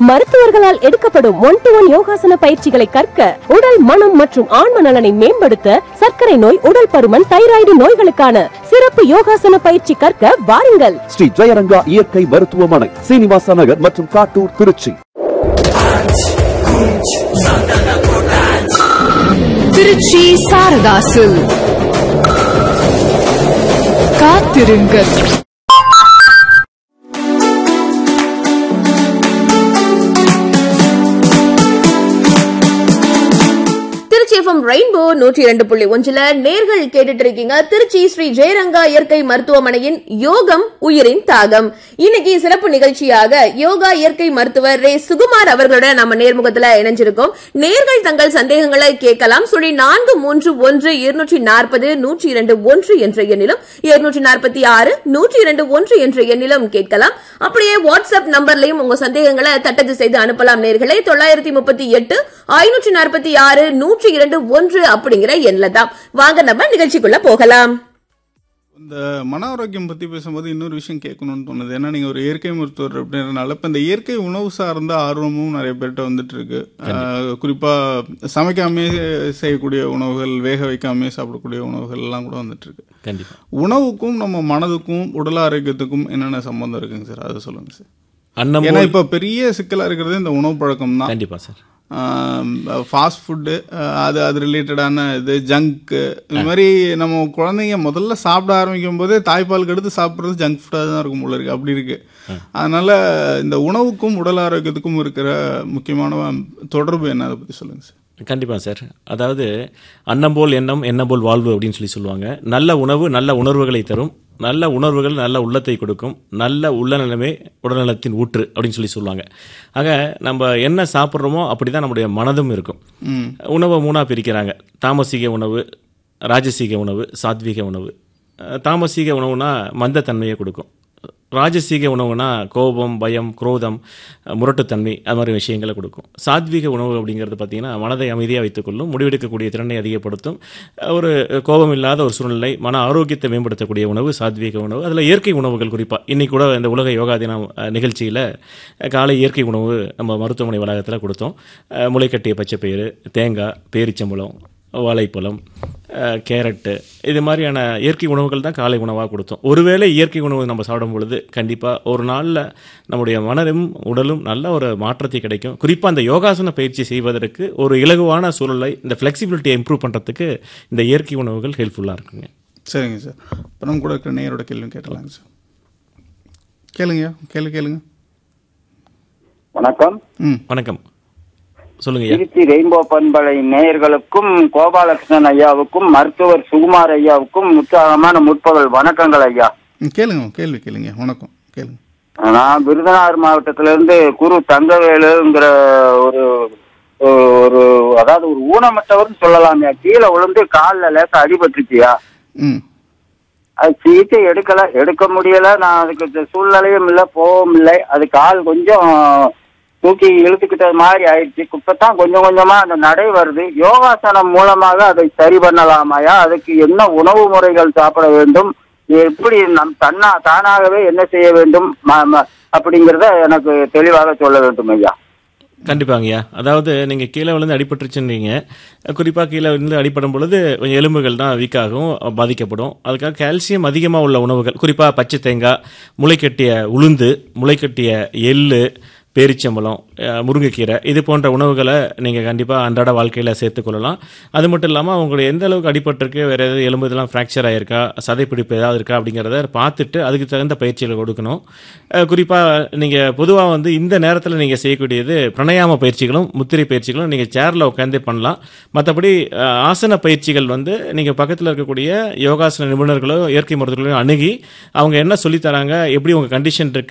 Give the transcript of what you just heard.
மருத்துவர்களால் எடுக்கப்படும் one to one யோகாசன பயிற்சிகளை கற்க உடல் மனம் மற்றும் ஆன்ம நலனை மேம்படுத்த சர்க்கரை நோய் உடல் பருமன் தைராய்டு நோய்களுக்கான சிறப்பு யோகாசன பயிற்சி கற்க வாருங்கள் ஸ்ரீ ஜெயரங்கா இயற்கை மருத்துவமனை சீனிவாச நகர் மற்றும் காட்டூர் திருச்சி திருச்சி சாரதாசு காத்திருங்கள் திருச்சி எஃப்எம் ரெயின்போ நூற்றி இரண்டு புள்ளி ஒன்றுல நேர்கள் கேட்டுட்டு இருக்கீங்க திருச்சி ஸ்ரீ ஜெயரங்கா இயற்கை மருத்துவமனையின் யோகம் உயிரின் தாகம் இன்னைக்கு சிறப்பு நிகழ்ச்சியாக யோகா இயற்கை மருத்துவர் ரே சுகுமார் அவர்களோட நம்ம நேர்முகத்துல இணைஞ்சிருக்கோம் நேர்கள் தங்கள் சந்தேகங்களை கேட்கலாம் சுழி நான்கு மூன்று ஒன்று இருநூற்றி நாற்பது நூற்றி இரண்டு ஒன்று என்ற எண்ணிலும் இருநூற்றி நாற்பத்தி ஆறு நூற்றி இரண்டு ஒன்று என்ற எண்ணிலும் கேட்கலாம் அப்படியே வாட்ஸ்அப் நம்பர்லயும் உங்க சந்தேகங்களை தட்டச்சு செய்து அனுப்பலாம் நேர்களே தொள்ளாயிரத்தி முப்பத்தி எட்டு ஐநூற்றி நாற்பத்தி ஆறு நூற்றி இரண்டு ஒன்று அப்படிங்கிற எண்ணில தான் வாங்க நம்ம நிகழ்ச்சிக்குள்ள போகலாம் இந்த மன ஆரோக்கியம் பற்றி பேசும்போது இன்னொரு விஷயம் கேட்கணும்னு தோணுது ஏன்னா நீங்கள் ஒரு இயற்கை மருத்துவர் அப்படின்றனால இப்போ இந்த இயற்கை உணவு சார்ந்த ஆர்வமும் நிறைய பேர்கிட்ட வந்துட்டு இருக்கு ஆஹ் குறிப்பா சமைக்காமே செய்யக்கூடிய உணவுகள் வேக வைக்காமே சாப்பிடக்கூடிய உணவுகள் எல்லாம் கூட வந்துட்டு இருக்கு கண்டிப்பா உணவுக்கும் நம்ம மனதுக்கும் உடல் ஆரோக்கியத்துக்கும் என்னென்ன சம்பந்தம் இருக்குங்க சார் அதை சொல்லுங்க சார் அன்னம் ஏன்னா இப்போ பெரிய சிக்கலா இருக்கிறது இந்த உணவு பழக்கம் தான் கண்டிப்பா சார் ஃபாஸ்ட் ஃபுட்டு அது அது ரிலேட்டடான இது ஜங்க்கு இது மாதிரி நம்ம குழந்தைங்க முதல்ல சாப்பிட ஆரம்பிக்கும் போதே தாய்ப்பாலுக்கு எடுத்து சாப்பிட்றது ஜங்க் ஃபுட்டாக தான் இருக்கும் போல இருக்கு அப்படி இருக்கு அதனால இந்த உணவுக்கும் உடல் ஆரோக்கியத்துக்கும் இருக்கிற முக்கியமான தொடர்பு என்ன அதை பற்றி சொல்லுங்க சார் கண்டிப்பா சார் அதாவது அன்னம் போல் எண்ணம் எண்ணம் போல் வாழ்வு அப்படின்னு சொல்லி சொல்லுவாங்க நல்ல உணவு நல்ல உணர்வுகளை தரும் நல்ல உணர்வுகள் நல்ல உள்ளத்தை கொடுக்கும் நல்ல உள்ள நிலைமை உடல்நலத்தின் ஊற்று அப்படின்னு சொல்லி சொல்லுவாங்க ஆக நம்ம என்ன சாப்பிட்றோமோ அப்படிதான் நம்முடைய மனதும் இருக்கும் உணவை மூணாக பிரிக்கிறாங்க தாமசிக உணவு ராஜசீக உணவு சாத்வீக உணவு அஹ், தாமசீக உணவுனா மந்தத்தன்மையை கொடுக்கும் ராஜசீக உணவுனா கோபம் பயம் குரோதம் அஹ், முரட்டுத்தன்மை அது மாதிரி விஷயங்களை கொடுக்கும் சாத்வீக உணவு அப்படிங்கிறது பார்த்தீங்கன்னா மனதை அமைதியாக வைத்துக்கொள்ளும் முடிவெடுக்கக்கூடிய திறனை அதிகப்படுத்தும் அஹ், ஒரு கோபம் இல்லாத ஒரு சூழ்நிலை மன ஆரோக்கியத்தை மேம்படுத்தக்கூடிய உணவு சாத்வீக உணவு அதில் இயற்கை உணவுகள் குறிப்பாக இன்னைக்கு கூட இந்த உலக யோகா தினம் நிகழ்ச்சியில் காலை இயற்கை உணவு நம்ம மருத்துவமனை வளாகத்தில் கொடுத்தோம் அஹ், முளைக்கட்டிய பச்சைப்பயிறு தேங்காய் பேரிச்சம்பழம் வாழைப்பழம் அஹ், கேரட்டு இது மாதிரியான இயற்கை உணவுகள் தான் காலை உணவாக கொடுத்தோம் ஒருவேளை இயற்கை உணவு நம்ம சாப்பிடும் பொழுது கண்டிப்பாக ஒரு நாளில் நம்முடைய மனதும் உடலும் நல்ல ஒரு மாற்றத்தை கிடைக்கும் குறிப்பாக அந்த யோகாசன பயிற்சி செய்வதற்கு ஒரு இலகுவான சூழலை இந்த ஃப்ளெக்சிபிலிட்டியை இம்ப்ரூவ் பண்ணுறதுக்கு இந்த இயற்கை உணவுகள் ஹெல்ப்ஃபுல்லாக இருக்குங்க சரிங்க சார் இப்போ நம்ம கூட இருக்கிற நேயரோட கேள்வி கேட்டலாங்க சார் கேளுங்க கேள்வி கேளுங்க வணக்கம் ம் வணக்கம் சொல்லுங்க ஐயா திருச்சி ரெயின்போ பண்பலை நேயர்களுக்கும் கோபாலகிருஷ்ணன் ஐயாவுக்கும் மருத்துவர் சுகுமார் ஐயாவுக்கும் உற்சாகமான முற்பகல் வணக்கங்கள் ஐயா ம், கேளுங்க கேள்வி கேளுங்க வணக்கம் கேளுங்க நான் விருதுநகர் மாவட்டத்திலிருந்து குரு தங்கவேலுங்கிற ஒரு ஒரு அதாவது ஒரு ஊனமற்றவர்னு சொல்லலாமே கீழே விழுந்து காலில் லேசா அடிபட்டுருச்சியா ம் அது சிகிச்சை எடுக்கல எடுக்க முடியல நான் அதுக்கு இந்த சூழ்நிலையும் இல்லை போகவும் இல்லை அது கால் கொஞ்சம் தூக்கி இழுத்துக்கிட்டது மாதிரி ஆயிடுச்சு இப்பதான் கொஞ்சம் கொஞ்சமா அந்த நடை வருது யோகாசனம் மூலமாக அதை சரி பண்ணலாமாயா அதுக்கு என்ன உணவு முறைகள் சாப்பிட வேண்டும் எப்படி நம் தன்னா தானாகவே என்ன செய்ய வேண்டும் ம- ம- அப்படிங்கிறத எனக்கு தெளிவாக சொல்ல வேண்டும் ஐயா கண்டிப்பாங்கய்யா அதாவது நீங்கள் கீழே விழுந்து அடிபட்டுருச்சுன்றீங்க குறிப்பாக கீழே விழுந்து அடிபடும் பொழுது கொஞ்சம் எலும்புகள் தான் வீக்காகும் பாதிக்கப்படும் அதுக்காக கால்சியம் அதிகமாக உள்ள உணவுகள் குறிப்பாக பச்சை தேங்காய் முளைக்கட்டிய உளுந்து முளைக்கட்டிய எள்ளு பேரிச்சம்பழம் அஹ், முருங்கைக்கீரை இது போன்ற உணவுகளை நீங்கள் கண்டிப்பாக அன்றாட வாழ்க்கையில் சேர்த்துக்கொள்ளலாம் அது மட்டும் இல்லாமல் உங்களுக்கு எந்த அளவுக்கு அடிபட்டிருக்கு வேறு எதாவது எலும்பு இதெல்லாம் ஃப்ராக்சர் ஆயிருக்கா சதைப்பிடிப்பு ஏதாவது இருக்கா அப்படிங்கிறத பார்த்துட்டு அதுக்கு தகுந்த பயிற்சிகளை கொடுக்கணும் குறிப்பாக நீங்கள் பொதுவாக வந்து இந்த நேரத்தில் நீங்கள் செய்யக்கூடியது பிரணயாம பயிற்சிகளும் முத்திரை பயிற்சிகளும் நீங்கள் சேரில் உட்காந்தே பண்ணலாம் மற்றபடி அஹ், ஆசன பயிற்சிகள் வந்து நீங்கள் பக்கத்தில் இருக்கக்கூடிய யோகாசன நிபுணர்களோ இயற்கை மருத்துவர்களோ அணுகி அவங்க என்ன சொல்லித் தராங்க எப்படி உங்கள் கண்டிஷன் இருக்கு